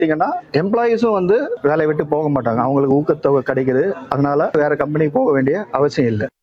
பார்த்தீங்கன்னா எம்ப்ளாயீஸும் வந்து வேலையை விட்டு போக மாட்டாங்க அவங்களுக்கு ஊக்கத்தொகை கிடைக்குது அதனால வேற கம்பெனிக்கு போக வேண்டிய அவசியம் இல்லை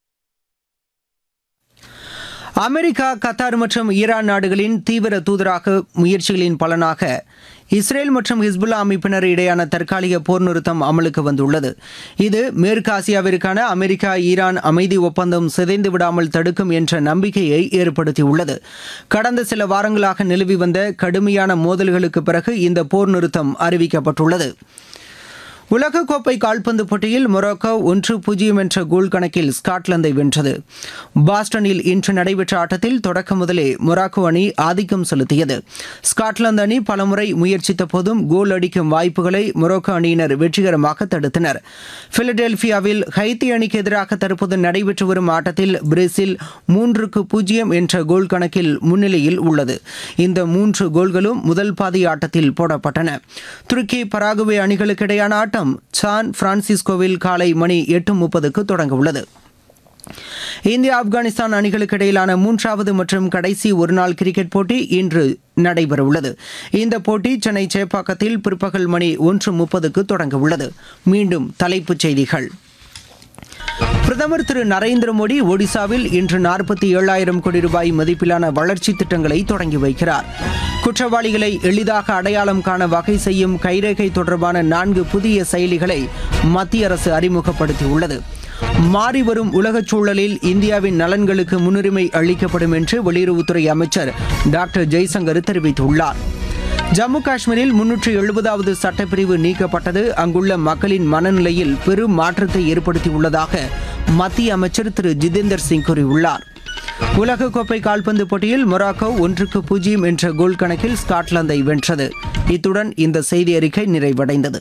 அமெரிக்கா கத்தார் மற்றும் ஈரான் நாடுகளின் தீவிர தூதராக முயற்சிகளின் பலனாக இஸ்ரேல் மற்றும் ஹிஸ்புல்லா அமைப்பினர் இடையான தற்காலிக போர் நிறுத்தம் அமலுக்கு வந்துள்ளது இது மேற்கு ஆசியாவிற்கான அமெரிக்கா ஈரான் அமைதி ஒப்பந்தம் சிதைந்து விடாமல் தடுக்கும் என்ற நம்பிக்கையை ஏற்படுத்தியுள்ளது கடந்த சில வாரங்களாக நிலவி வந்த கடுமையான மோதல்களுக்கு பிறகு இந்த போர் நிறுத்தம் அறிவிக்கப்பட்டுள்ளது உலகக்கோப்பை கால்பந்து போட்டியில் மொரோக்கோ ஒன்று பூஜ்ஜியம் என்ற கோல் கணக்கில் ஸ்காட்லாந்தை வென்றது பாஸ்டனில் இன்று நடைபெற்ற ஆட்டத்தில் தொடக்க முதலே மொராக்கோ அணி ஆதிக்கம் செலுத்தியது ஸ்காட்லாந்து அணி பலமுறை முயற்சித்த போதும் கோல் அடிக்கும் வாய்ப்புகளை மொரோக்கோ அணியினர் வெற்றிகரமாக தடுத்தனர் பிலடெல்பியாவில் ஹைத்தி அணிக்கு எதிராக தற்போது நடைபெற்று வரும் ஆட்டத்தில் பிரேசில் மூன்றுக்கு பூஜ்ஜியம் என்ற கோல் கணக்கில் முன்னிலையில் உள்ளது இந்த மூன்று கோல்களும் முதல் பாதி ஆட்டத்தில் போடப்பட்டன துருக்கி பராகுவே அணிகளுக்கு இடையான ஆட்டம் சான் பிரான்சிஸ்கோவில் காலை மணி எட்டு முப்பதுக்கு தொடங்க உள்ளது இந்தியா ஆப்கானிஸ்தான் அணிகளுக்கு இடையிலான மூன்றாவது மற்றும் கடைசி ஒருநாள் கிரிக்கெட் போட்டி இன்று நடைபெறவுள்ளது இந்த போட்டி சென்னை சேப்பாக்கத்தில் பிற்பகல் மணி ஒன்று முப்பதுக்கு தொடங்க உள்ளது மீண்டும் தலைப்புச் செய்திகள் பிரதமர் திரு நரேந்திர மோடி ஒடிசாவில் இன்று நாற்பத்தி ஏழாயிரம் கோடி ரூபாய் மதிப்பிலான வளர்ச்சி திட்டங்களை தொடங்கி வைக்கிறார் குற்றவாளிகளை எளிதாக அடையாளம் காண வகை செய்யும் கைரேகை தொடர்பான நான்கு புதிய செயலிகளை மத்திய அரசு அறிமுகப்படுத்தியுள்ளது மாறிவரும் உலகச் சூழலில் இந்தியாவின் நலன்களுக்கு முன்னுரிமை அளிக்கப்படும் என்று வெளியுறவுத்துறை அமைச்சர் டாக்டர் ஜெய்சங்கர் தெரிவித்துள்ளார் ஜம்மு காஷ்மீரில் முன்னூற்று எழுபதாவது சட்டப்பிரிவு நீக்கப்பட்டது அங்குள்ள மக்களின் மனநிலையில் பெரும் மாற்றத்தை ஏற்படுத்தியுள்ளதாக மத்திய அமைச்சர் திரு ஜிதேந்தர் சிங் கூறியுள்ளார் உலகக்கோப்பை கால்பந்து போட்டியில் மொராக்கோ ஒன்றுக்கு பூஜ்ஜியம் என்ற கோல் கணக்கில் ஸ்காட்லாந்தை வென்றது இத்துடன் இந்த செய்தி அறிக்கை நிறைவடைந்தது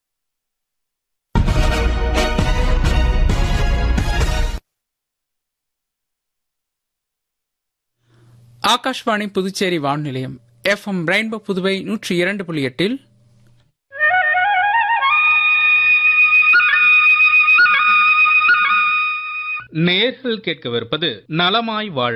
ஆகாஷ்வாணி புதுச்சேரி வானொலி நிலையம் எஃப்எம் ரெயின்போ புதுவை நூற்றி இரண்டு புள்ளி எட்டில் நேர்கள் கேட்கவிருப்பது நலமாய் வாழ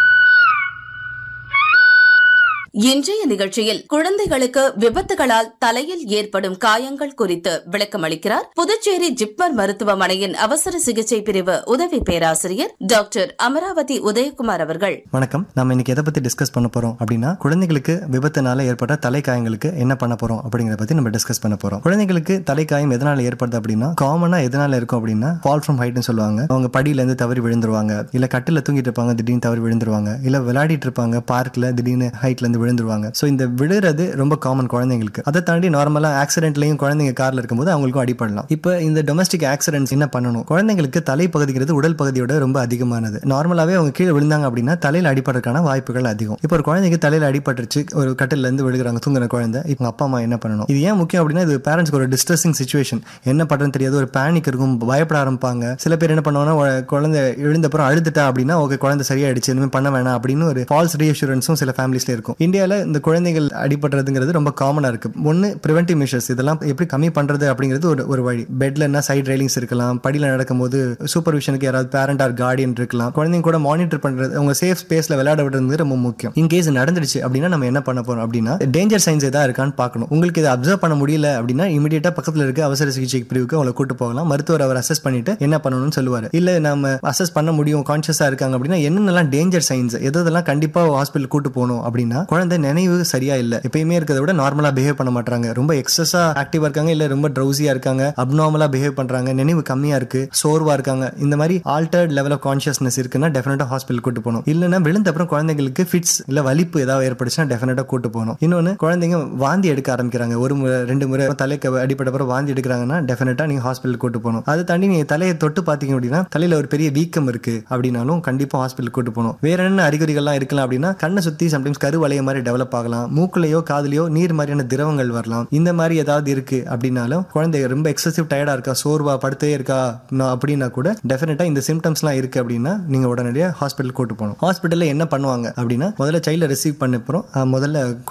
இன்றைய நிகழ்ச்சியில் குழந்தைகளுக்கு விபத்துகளால் தலையில் ஏற்படும் காயங்கள் குறித்து விளக்கம் அளிக்கிறார் புதுச்சேரி ஜிப்மர் மருத்துவமனையின் அவசர சிகிச்சை பிரிவு உதவி பேராசிரியர் டாக்டர் அமராவதி உதயகுமார் அவர்கள் வணக்கம் நம்ம இன்னைக்கு எதை பத்தி டிஸ்கஸ் பண்ண போறோம் அப்படின்னா குழந்தைகளுக்கு விபத்துனால ஏற்பட்ட தலைக்காயங்களுக்கு என்ன பண்ண போறோம் அப்படிங்கறத பத்தி நம்ம டிஸ்கஸ் பண்ண போறோம் குழந்தைகளுக்கு தலைக்காயம் எதனால ஏற்படுது அப்படின்னா காமனா எதனால இருக்கும் அப்படின்னா ஃபால் ஃப்ரம் ஹைட்னு சொல்லுவாங்க அவங்க படியில இருந்து தவறி விழுந்துருவாங்க இல்ல கட்டில தூங்கிட்டு இருப்பாங்க திடீர்னு தவறி விழுந்துருவாங்க இல்ல விளையாடிட்டு இருப்பாங்க பார்க்ல திடீர்னு ஹைட்ல இருந்து விழுந்துருவாங்க ஸோ இந்த விழுறது ரொம்ப காமன் குழந்தைங்களுக்கு அதை தாண்டி நார்மலா ஆக்சிடென்ட்லயும் குழந்தைங்க கார்ல இருக்கும்போது அவங்களுக்கும் அடிப்படலாம் இப்போ இந்த டொமஸ்டிக் ஆக்சிடென்ட்ஸ் என்ன பண்ணணும் குழந்தைங்களுக்கு தலை பகுதிங்கிறது உடல் பகுதியோட ரொம்ப அதிகமானது நார்மலாவே அவங்க கீழே விழுந்தாங்க அப்படின்னா தலையில அடிபடுறதுக்கான வாய்ப்புகள் அதிகம் இப்போ ஒரு குழந்தைக்கு தலையில அடிபட்டுருச்சு ஒரு கட்டில இருந்து விழுகிறாங்க தூங்குற குழந்தை இப்போ அப்பா அம்மா என்ன பண்ணணும் இது ஏன் முக்கியம் அப்படின்னா இது பேரண்ட்ஸ்க்கு ஒரு டிஸ்ட்ரெஸிங் சுச்சுவேஷன் என்ன பண்றதுன்னு தெரியாது ஒரு பேனிக் இருக்கும் பயப்பட ஆரம்பிப்பாங்க சில பேர் என்ன பண்ணுவாங்கன்னா உ- குழந்தை எழுந்தப்புறம் அழுதுட்டா அப்படின்னா ஓகே குழந்தை சரியாயிடுச்சு இனிமேல் பண்ண வேணாம் அப்படின்னு ஒரு ஃபால்ஸ் ரீஅஷூரன்ஸும் சில ஃபேமிலிஸ்ல இருக்கும் இந்தியாவில் இந்த குழந்தைகள் அடிபடுறதுங்கிறது ரொம்ப காமனா இருக்கு ஒன்னு ப்ரிவென்டிவ் மெஷர்ஸ் இதெல்லாம் எப்படி கம்மி பண்றது அப்படிங்கிறது ஒரு ஒரு வழி பெட்ல என்ன சைட் ரெயிலிங்ஸ் இருக்கலாம் படியில நடக்கும்போது சூப்பர்விஷனுக்கு யாராவது பேரண்ட் ஆர் கார்டியன் இருக்கலாம் குழந்தைங்க கூட மானிட்டர் பண்றது அவங்க சேஃப் ஸ்பேஸ்ல விளையாட விடுறது ரொம்ப முக்கியம் இன் கேஸ் நடந்துடுச்சு அப்படின்னா நம்ம என்ன பண்ண போறோம் அப்படின்னா டேஞ்சர் சைன்ஸ் எதா இருக்கான்னு பார்க்கணும் உங்களுக்கு இதை அப்சர்வ் பண்ண முடியல அப்படின்னா இமீடியட்டா பக்கத்துல இருக்க அவசர சிகிச்சை பிரிவுக்கு அவங்களை கூட்டு போகலாம் மருத்துவர் அவர் அசஸ் பண்ணிட்டு என்ன பண்ணணும்னு சொல்லுவாரு இல்ல நம்ம அசஸ் பண்ண முடியும் கான்சியஸா இருக்காங்க அப்படின்னா என்னென்னலாம் டேஞ்சர் சைன்ஸ் எதெல்லாம் கண்டிப்பா ஹாஸ்பிட்டல் கூட்டு போகணும் அப்படின்னா குழந்தை நினைவு சரியா இல்ல எப்பயுமே இருக்கிறத விட நார்மலா பிஹேவ் பண்ண மாட்டாங்க ரொம்ப எக்ஸஸா ஆக்டிவா இருக்காங்க இல்ல ரொம்ப ட்ரௌசியா இருக்காங்க அப்நார்மலா பிஹேவ் பண்றாங்க நினைவு கம்மியா இருக்கு சோர்வா இருக்காங்க இந்த மாதிரி ஆல்டர்ட் லெவல் ஆஃப் கான்சியஸ்னஸ் இருக்குன்னா டெஃபினட்டா ஹாஸ்பிட்டல் கூட்டு போகணும் இல்லைன்னா விழுந்த அப்புறம் குழந்தைங்களுக்கு ஃபிட்ஸ் இல்ல வலிப்பு ஏதாவது ஏற்பட்டுச்சுன்னா டெஃபினட்டா கூட்டு போகணும் இன்னொன்னு குழந்தைங்க வாந்தி எடுக்க ஆரம்பிக்கிறாங்க ஒரு முறை ரெண்டு முறை தலைக்கு அடிப்பட்ட அப்புறம் வாந்தி எடுக்கிறாங்கன்னா டெஃபினட்டா நீங்க ஹாஸ்பிட்டல் கூட்டு போகணும் அதை தாண்டி நீங்க தலையை தொட்டு பாத்தீங்க அப்படின்னா தலையில ஒரு பெரிய வீக்கம் இருக்கு அப்படின்னாலும் கண்டிப்பா ஹாஸ்பிட்டல் கூட்டு போகணும் வேற என்ன அறிகுறிகள்லாம் இருக்கலாம் அப்படின்னா கண்ணை சுத்தி சம்டைம்ஸ் கருவளைய மாதிரி டெவலப் ஆகலாம் மூக்குலையோ காதுலயோ நீர் மாதிரியான திரவங்கள் வரலாம் இந்த மாதிரி ஏதாவது இருக்கு அப்படின்னாலும் குழந்தை ரொம்ப எக்ஸசிவ் டயர்டா இருக்கா சோர்வா படுத்தே இருக்கா நான் அப்படின்னா கூட டெஃபினட்டா இந்த சிம்டம்ஸ்லாம் இருக்கு அப்படின்னா நீங்க உடனடியாக ஹாஸ்பிட்டல் கூட்டு போகணும் ஹாஸ்பிட்டல்ல என்ன பண்ணுவாங்க அப்படின்னா முதல்ல சைல்ட ரிசீவ் பண்ண அப்புறம் அஹ், முதல்ல